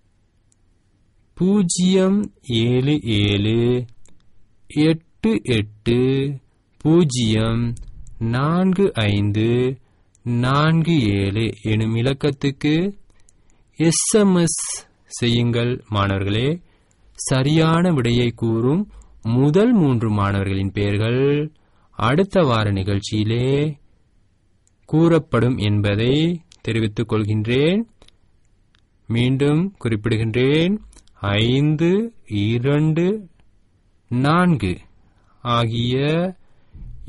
பூஜ்ஜியம் ஏழு ஏழு எட்டு எட்டு பூஜ்ஜியம் நான்கு ஐந்து நான்கு ஏழு எனும் இலக்கத்துக்கு எஸ்எம்எஸ் செய்யுங்கள் மாணவர்களே சரியான விடையை கூறும் முதல் மூன்று மாணவர்களின் பெயர்கள் அடுத்த வார நிகழ்ச்சியிலே கூறப்படும் என்பதை தெரிவித்துக் கொள்கின்றேன் மீண்டும் குறிப்பிடுகின்றேன் ஐந்து இரண்டு நான்கு ஆகிய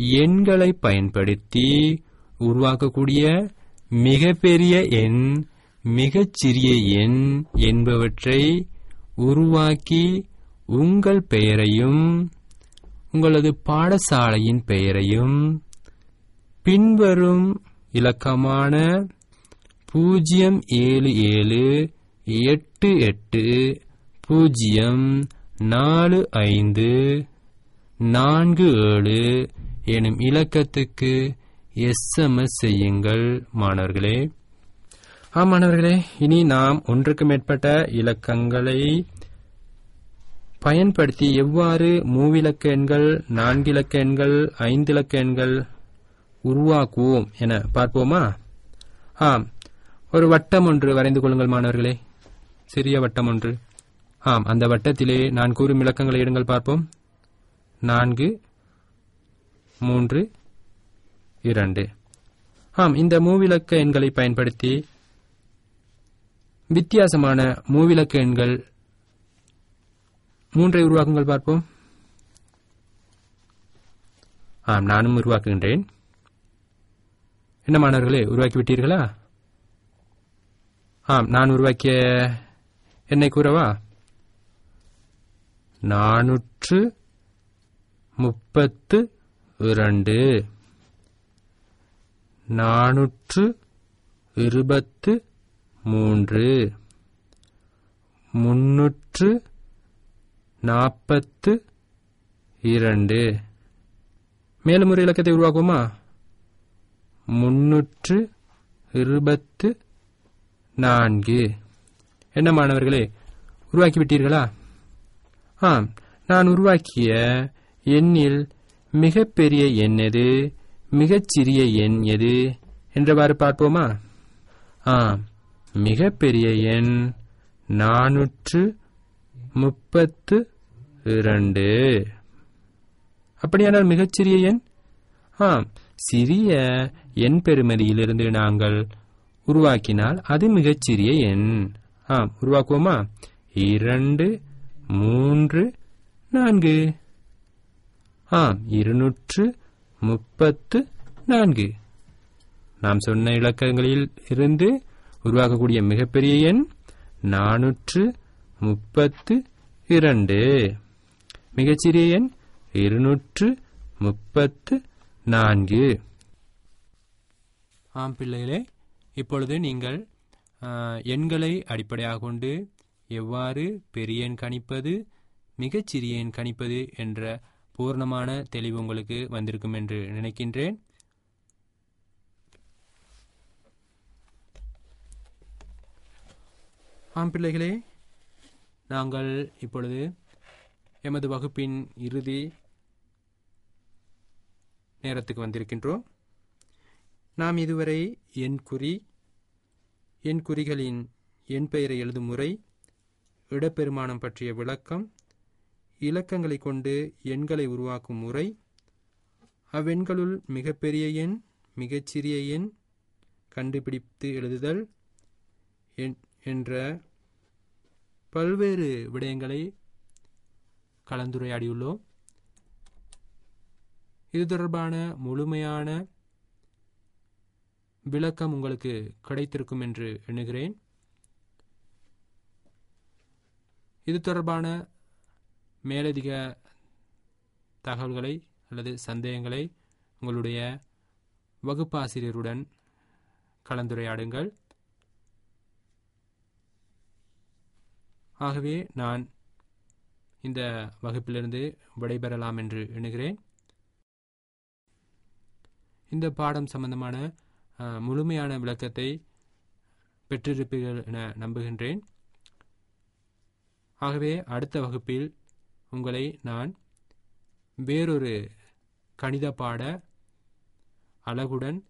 எண்களை பயன்படுத்தி உருவாக்கக்கூடிய மிகப்பெரிய எண் மிகச்சிறிய எண் என்பவற்றை உருவாக்கி உங்கள் பெயரையும் உங்களது பாடசாலையின் பெயரையும் பின்வரும் இலக்கமான பூஜ்ஜியம் ஏழு ஏழு எட்டு எட்டு பூஜ்ஜியம் நாலு ஐந்து நான்கு ஏழு எனும் இலக்கத்துக்கு எஸ்எம்எஸ் செய்யுங்கள் மாணவர்களே ஆம் மாணவர்களே இனி நாம் ஒன்றுக்கு மேற்பட்ட இலக்கங்களை பயன்படுத்தி எவ்வாறு மூவிலக்க எண்கள் நான்கிலக்க எண்கள் ஐந்திலக்க எண்கள் உருவாக்குவோம் என பார்ப்போமா ஆம் ஒரு வட்டம் ஒன்று வரைந்து கொள்ளுங்கள் மாணவர்களே சிறிய வட்டம் ஒன்று ஆம் அந்த வட்டத்திலே நான் கூறும் இலக்கங்களை எடுங்கள் பார்ப்போம் நான்கு மூன்று இரண்டு ஆம் இந்த மூவிலக்க எண்களை பயன்படுத்தி வித்தியாசமான மூவிலக்க எண்கள் மூன்றை உருவாக்குங்கள் பார்ப்போம் ஆம் நானும் உருவாக்குகின்றேன் என்ன மாணவர்களே உருவாக்கி விட்டீர்களா ஆம் நான் உருவாக்கிய என்னை கூறவா நானூற்று முப்பத்து இரண்டு நானூற்று இருபத்து மூன்று முன்னூற்று நாற்பத்து இரண்டு மேலும் ஒரு இலக்கத்தை உருவாக்குவோமா முன்னூற்று இருபத்து நான்கு என்ன மாணவர்களே உருவாக்கிவிட்டீர்களா ஆம் நான் உருவாக்கிய எண்ணில் மிகப்பெரிய எண் எது மிகச்சிறிய எண் எது என்றவாறு பார்ப்போமா ஆம் மிகப்பெரிய எண் நானூற்று முப்பத்து இரண்டு அப்படியானால் மிகச்சிறிய எண் ஆம் சிறிய எண் பெறுமதியிலிருந்து நாங்கள் உருவாக்கினால் அது மிகச்சிறிய எண் ஆம் உருவாக்குவோமா இரண்டு மூன்று நான்கு ஆம் இருநூற்று முப்பத்து நான்கு நாம் சொன்ன இலக்கங்களில் இருந்து உருவாக்கக்கூடிய மிகப்பெரிய எண் நானூற்று முப்பத்து இரண்டு மிகச்சிறிய எண் இருநூற்று முப்பத்து நான்கு ஆம் பிள்ளைகளே இப்பொழுது நீங்கள் ஆ, எண்களை அடிப்படையாக கொண்டு எவ்வாறு பெரிய எண் கணிப்பது மிகச்சிறிய எண் கணிப்பது என்ற பூர்ணமான தெளிவு உங்களுக்கு வந்திருக்கும் என்று நினைக்கின்றேன் ஆம் பிள்ளைகளே நாங்கள் இப்பொழுது எமது வகுப்பின் இறுதி நேரத்துக்கு வந்திருக்கின்றோம் நாம் இதுவரை எண் குறி எண் குறிகளின் எண் பெயரை எழுதும் முறை இடப்பெருமானம் பற்றிய விளக்கம் இலக்கங்களை கொண்டு எண்களை உருவாக்கும் முறை அவ்வெண்களுள் மிகப்பெரிய எண் மிகச்சிறிய எண் கண்டுபிடித்து எழுதுதல் என்- என்ற பல்வேறு விடயங்களை கலந்துரையாடியுள்ளோம் இது தொடர்பான முழுமையான விளக்கம் உங்களுக்கு கிடைத்திருக்கும் என்று எண்ணுகிறேன் இது தொடர்பான மேலதிக தகவல்களை அல்லது சந்தேகங்களை உங்களுடைய வகுப்பாசிரியருடன் கலந்துரையாடுங்கள் ஆகவே நான் இந்த வகுப்பிலிருந்து விடைபெறலாம் என்று எண்ணுகிறேன் இந்த பாடம் சம்பந்தமான அஹ், முழுமையான விளக்கத்தை பெற்றிருப்பீர்கள் என நம்புகின்றேன் ஆகவே அடுத்த வகுப்பில் உங்களை நான் வேறொரு கணித பாட அழகுடன்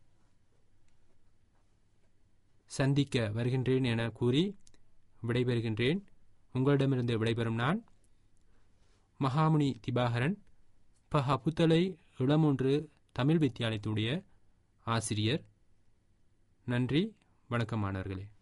சந்திக்க வருகின்றேன் என கூறி விடைபெறுகின்றேன் உங்களிடமிருந்து விடைபெறும் நான் மகாமுனி திபாகரன் ப புத்தலை இளமொன்று தமிழ் வித்தியாலயத்துடைய ஆசிரியர் நன்றி வணக்கம் மாணவர்களே